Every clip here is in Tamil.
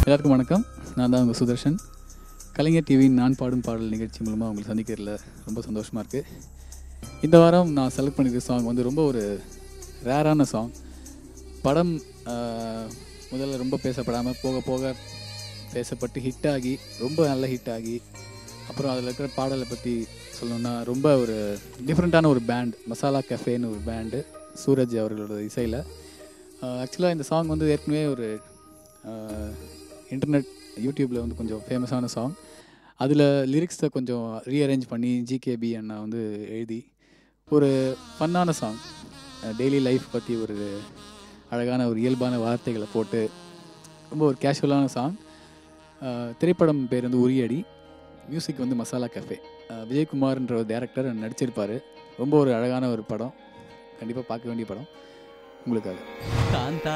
எல்லாருக்கும் வணக்கம் நான் தான் உங்கள் சுதர்ஷன் கலைஞர் டிவியின் நான் பாடும் பாடல் நிகழ்ச்சி மூலமாக உங்களை சந்திக்கிறதுல ரொம்ப சந்தோஷமாக இருக்குது இந்த வாரம் நான் செலக்ட் பண்ணியிருக்க சாங் வந்து ரொம்ப ஒரு ரேரான சாங் படம் ஆஹ், முதல்ல ரொம்ப பேசப்படாமல் போக போக பேசப்பட்டு ஹிட் ஆகி ரொம்ப நல்ல ஹிட் ஆகி அப்புறம் அதில் இருக்கிற பாடலை பற்றி சொல்லணும்னா ரொம்ப ஒரு டிஃப்ரெண்ட்டான ஒரு பேண்ட் மசாலா கஃபேன்னு ஒரு பேண்டு சூரஜ் அவர்களோட இசையில் ஆக்சுவலாக இந்த சாங் வந்து ஏற்கனவே ஒரு இன்டர்நெட் யூடியூப்பில் வந்து கொஞ்சம் ஃபேமஸான சாங் அதில் லிரிக்ஸை கொஞ்சம் ரீஅரேஞ்ச் பண்ணி ஜிகேபி அண்ணா வந்து எழுதி ஒரு ஃபன்னான சாங் டெய்லி லைஃப் பற்றி ஒரு அழகான ஒரு இயல்பான வார்த்தைகளை போட்டு ரொம்ப ஒரு கேஷுவலான சாங் திரைப்படம் பேர் வந்து உரியடி மியூசிக் வந்து மசாலா கஃபே விஜயகுமார்ன்ற ஒரு டேரக்டர் நடிச்சிருப்பார் ரொம்ப ஒரு அழகான ஒரு படம் கண்டிப்பாக பார்க்க வேண்டிய படம் உங்களுக்காக காந்தா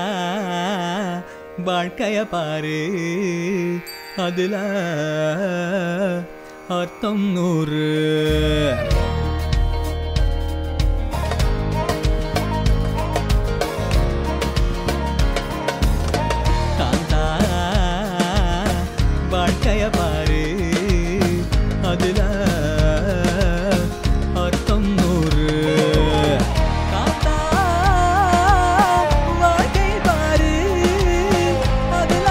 வாழ்க்கைய பாரு அதுல அர்த்தம் நூறு காந்தா வாழ்க்கைய பாரு அதுல அர்த்தம் நூறு காந்தா வாழ்க்கை பாரு அதுல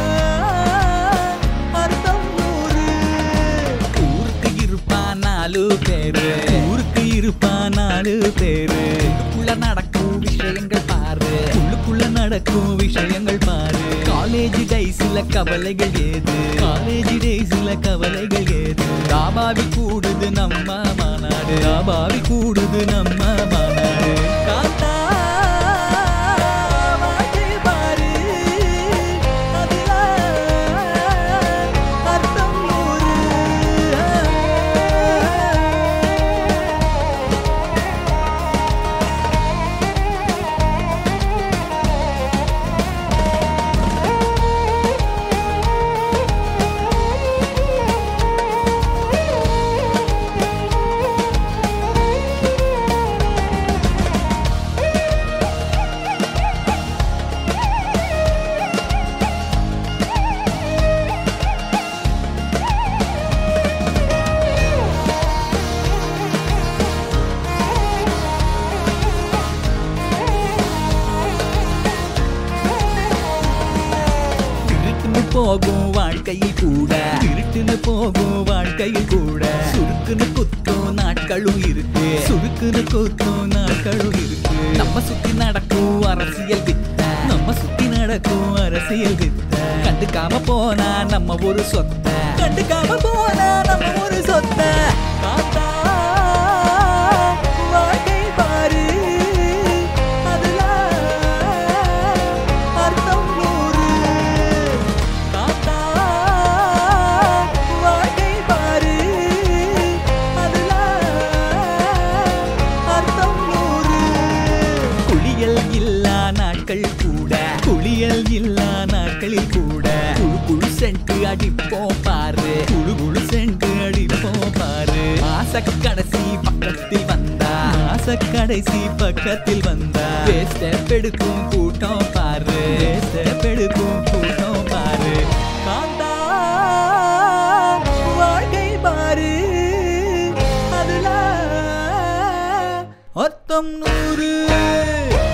அர்த்தம் நூறு ஊருக்கு இருப்பா நாலு பேரு ஊருக்கு இருப்பா நாலு பேரு உள்ளுக்குள்ள நடக்கும் விஷயங்கள் பாரு உள்ளுக்குள்ள நடக்கும் விஷயங்கள் பாரு காலேஜ் டைஸ்ல கவலைகள் ஏது காலேஜ் டைஸ்ல கவலைகள் ஏது தாபாவி கூடுது நம்ம மாநாடு தாபாவி கூடுது நம்ம மாநாடு காத்தா வாழ்க்கை பாரு அதுல அர்த்தம் நூறு திருட்டுன்னு போகும் வாழ்க்கையில் கூட திருட்டுன்னு போகும் வாழ்க்கையில் கூட சுருக்குன்னு குத்தும் நாட்களும் இருக்கு சுருக்குன்னு குத்தும் நாட்களும் இருக்கு நம்ம சுத்தி நடக்கும் அரசியல் வித்த நம்ம சுத்தி நடக்கும் அரசியல் வித்த கண்டுக்காம போனா நம்ம ஒரு சொத்த கண்டுக்காம போனா நம்ம ஒரு சொத்த காத்தா வாழ்க்கை பாரு அதுல அர்த்தம் நூறு காத்தா வாழ்க்கை பாரு அதுல அர்த்தம் நூறு குளியல் இல்லா நாட்கள் கூட குளியல் இல்லா நாட்களில் கூட குழு குழு சென்று அடிப்போம் பாரு குழு குழு சென்று அடிப்போம் பாரு மாச கடைசி பக்கத்தில் வந்தா மாச கடைசி பக்கத்தில் வந்தா வேஸ்ட பெடுக்கும் கூட்டம் பாரு வேஸ்ட பெடுக்கும் கூட்டம் பாரு காந்தா வாழ்க்கை பாரு அதுல அர்த்தம் நூறு